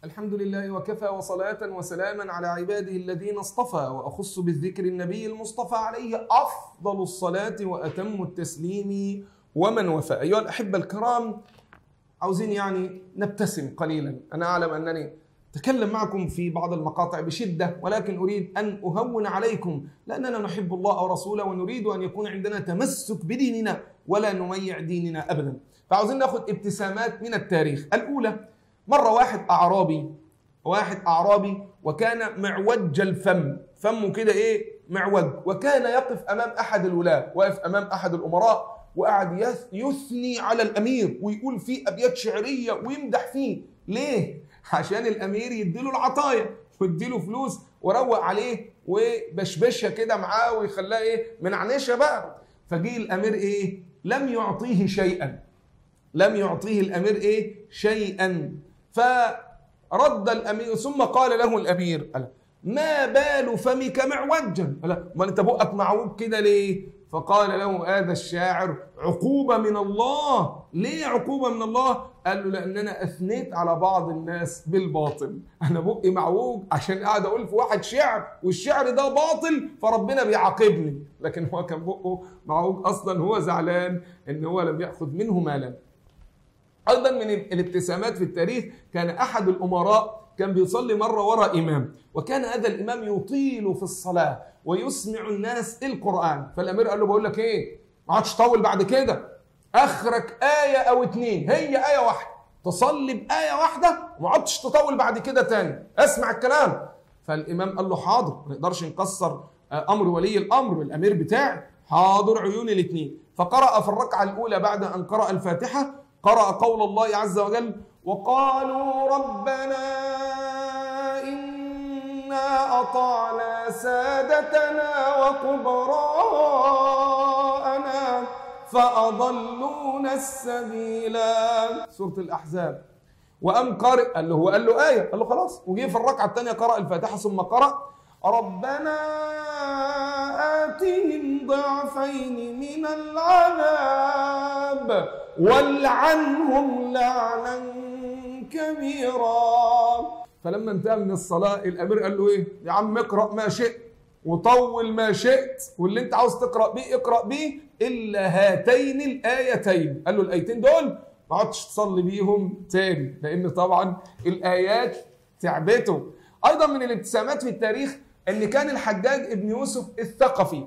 الحمد لله وكفى وصلاة وسلاما على عباده الذين اصطفى وأخص بالذكر النبي المصطفى عليه أفضل الصلاة وأتم التسليم ومن وفى أيها الأحبة الكرام عاوزين يعني نبتسم قليلا أنا أعلم أنني أتكلم معكم في بعض المقاطع بشدة ولكن أريد أن أهون عليكم لأننا نحب الله ورسوله ونريد أن يكون عندنا تمسك بديننا ولا نميع ديننا أبدا فعاوزين ناخذ ابتسامات من التاريخ الأولى مرة واحد أعرابي واحد أعرابي وكان معوج الفم فمه كده إيه معوج وكان يقف أمام أحد الولاة واقف أمام أحد الأمراء وقعد يث- يثني على الأمير ويقول فيه أبيات شعرية ويمدح فيه ليه؟ عشان الأمير يديله العطايا ويديله فلوس وروق عليه وبشبشها كده معاه ويخليها إيه منعنشة بقى فجه الأمير إيه؟ لم يعطيه شيئا لم يعطيه الامير ايه شيئا فرد الامير ثم قال له الامير قال ما بال فمك معوجا قال ما انت بقك معوج كده ليه فقال له هذا الشاعر عقوبة من الله ليه عقوبة من الله قال له لأن أنا أثنيت على بعض الناس بالباطل أنا بقي معوج عشان قاعد أقول في واحد شعر والشعر ده باطل فربنا بيعاقبني لكن هو كان بقه معوج أصلا هو زعلان إن هو لم يأخذ منه مالا ايضا من الابتسامات في التاريخ كان احد الامراء كان بيصلي مره وراء امام وكان هذا الامام يطيل في الصلاه ويسمع الناس القران فالامير قال له بقول لك ايه ما عادش طول بعد كده اخرك ايه او اتنين هي ايه واحده تصلي بايه واحده وما عادش تطول بعد كده تاني اسمع الكلام فالامام قال له حاضر ما نقدرش نكسر آه، امر ولي الامر الامير بتاعي حاضر عيون الاثنين فقرأ في الركعة الأولى بعد أن قرأ الفاتحة قرأ قول الله عز وجل وقالوا ربنا إنا أطعنا سادتنا وكبراءنا فأضلونا السبيلا سورة الأحزاب وقام قارئ قال له هو قال له آية قال له خلاص وجه في الركعة الثانية قرأ الفاتحة ثم قرأ ربنا آتهم ضعفين من العذاب والعنهم لعنا كبيرا فلما انتهى من الصلاة الأمير قال له إيه يا عم اقرأ ما شئت وطول ما شئت واللي انت عاوز تقرأ بيه اقرأ بيه إلا هاتين الآيتين قال له الآيتين دول ما عادش تصلي بيهم تاني لأن طبعا الآيات تعبته أيضا من الابتسامات في التاريخ أن كان الحجاج ابن يوسف الثقفي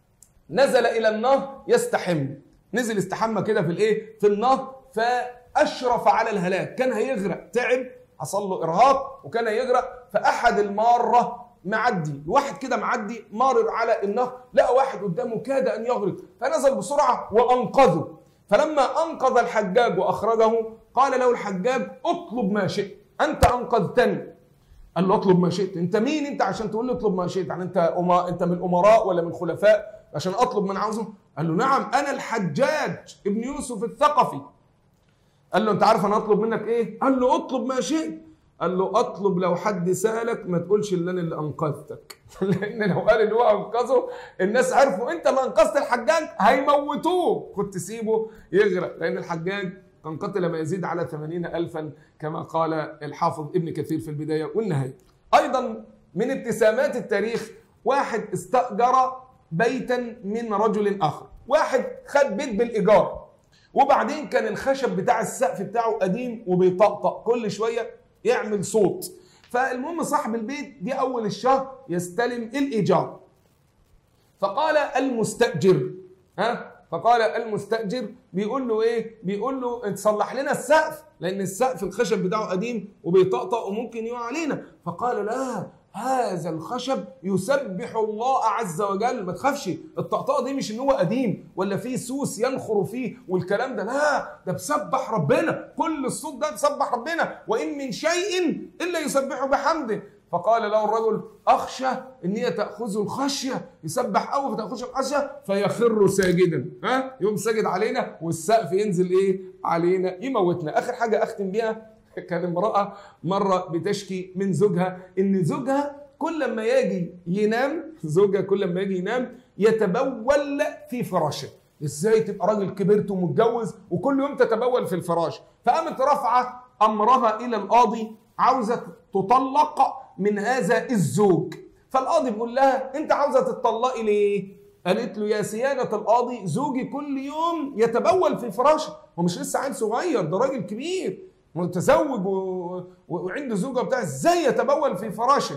نزل الى النهر يستحم نزل استحمى كده في الايه في النهر فاشرف على الهلاك كان هيغرق تعب حصل له ارهاق وكان هيغرق فاحد الماره معدي واحد كده معدي مارر على النهر لقى واحد قدامه كاد ان يغرق فنزل بسرعه وانقذه فلما انقذ الحجاج واخرجه قال له الحجاج اطلب ما شئت انت انقذتني قال له اطلب ما شئت انت مين انت عشان تقول لي اطلب ما شئت يعني انت أما انت من الامراء ولا من الخلفاء عشان اطلب من عاوزه قال له نعم انا الحجاج ابن يوسف الثقفي قال له انت عارف انا اطلب منك ايه قال له اطلب ما شئت قال له اطلب لو حد سالك ما تقولش ان انا اللي انقذتك لان لو قال ان هو انقذه الناس عرفوا انت ما انقذت الحجاج هيموتوه كنت تسيبه يغرق لان الحجاج كان قتل ما يزيد على ثمانين ألفا كما قال الحافظ ابن كثير في البداية والنهاية أيضا من ابتسامات التاريخ واحد استأجر بيتا من رجل آخر واحد خد بيت بالإيجار وبعدين كان الخشب بتاع السقف بتاعه قديم وبيطقطق كل شوية يعمل صوت فالمهم صاحب البيت جه أول الشهر يستلم الإيجار فقال المستأجر ها فقال المستأجر بيقول له ايه بيقول له تصلح لنا السقف لان السقف الخشب بتاعه قديم وبيطقطق وممكن يقع علينا فقال لا هذا الخشب يسبح الله عز وجل ما تخافش الطقطقه دي مش ان هو قديم ولا فيه سوس ينخر فيه والكلام ده لا ده بسبح ربنا كل الصوت ده بسبح ربنا وان من شيء الا يسبحه بحمده فقال له الرجل اخشى ان هي تاخذه الخشيه يسبح قوي فتاخذه الخشيه فيخر ساجدا ها يقوم ساجد علينا والسقف ينزل ايه علينا يموتنا اخر حاجه اختم بيها كان امراه مره بتشكي من زوجها ان زوجها كل ما يجي ينام زوجها كل ما يجي ينام يتبول في فراشه ازاي تبقى راجل كبرت ومتجوز وكل يوم تتبول في الفراش فقامت رافعه امرها الى القاضي عاوزة تطلق من هذا الزوج فالقاضي بيقول لها انت عاوزة تطلقي ليه قالت له يا سيادة القاضي زوجي كل يوم يتبول في فراشه هو مش لسه عيل صغير ده راجل كبير متزوج و... و... وعنده زوجة بتاع ازاي يتبول في فراشه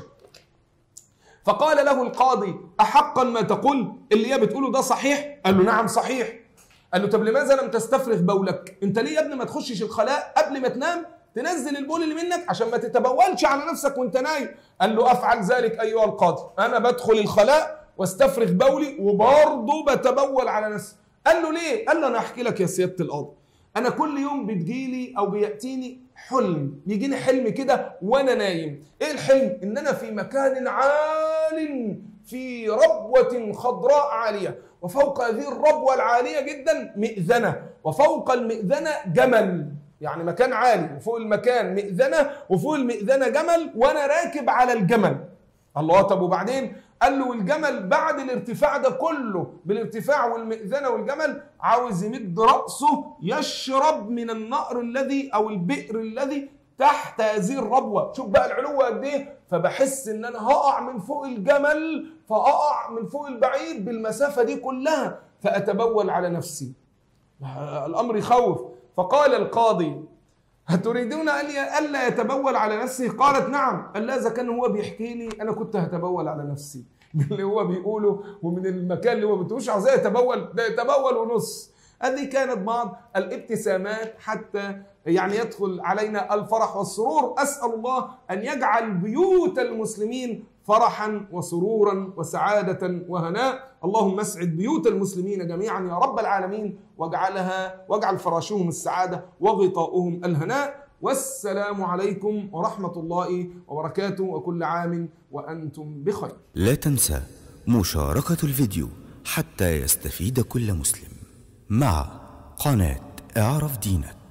فقال له القاضي أحقا ما تقول اللي هي بتقوله ده صحيح قال له نعم صحيح قال له طب لماذا لم تستفرغ بولك انت ليه يا ابني ما تخشش الخلاء قبل ما تنام تنزل البول اللي منك عشان ما تتبولش على نفسك وانت نايم قال له افعل ذلك ايها القاضي انا بدخل الخلاء واستفرغ بولي وبرضه بتبول على نفسي قال له ليه قال له انا احكي لك يا سياده القاضي انا كل يوم بتجيلي او بياتيني حلم يجيني حلم كده وانا نايم ايه الحلم ان انا في مكان عال في ربوة خضراء عالية وفوق هذه الربوة العالية جدا مئذنة وفوق المئذنة جمل يعني مكان عالي وفوق المكان مئذنة وفوق المئذنة جمل وأنا راكب على الجمل الله طب وبعدين قال له والجمل بعد الارتفاع ده كله بالارتفاع والمئذنة والجمل عاوز يمد رأسه يشرب من النهر الذي أو البئر الذي تحت هذه الربوة شوف بقى العلو قد ايه فبحس ان انا هقع من فوق الجمل فاقع من فوق البعيد بالمسافة دي كلها فاتبول على نفسي الامر يخوف فقال القاضي هتريدون الا يتبول على نفسه قالت نعم قال لا اذا كان هو بيحكي لي انا كنت هتبول على نفسي من اللي هو بيقوله ومن المكان اللي هو بتقولش عايز يتبول ده يتبول ونص هذه كانت بعض الابتسامات حتى يعني يدخل علينا الفرح والسرور اسال الله ان يجعل بيوت المسلمين فرحا وسرورا وسعاده وهناء اللهم اسعد بيوت المسلمين جميعا يا رب العالمين واجعلها واجعل فراشهم السعاده وغطاؤهم الهناء والسلام عليكم ورحمه الله وبركاته وكل عام وانتم بخير لا تنسى مشاركة الفيديو حتى يستفيد كل مسلم مع قناة اعرف دينك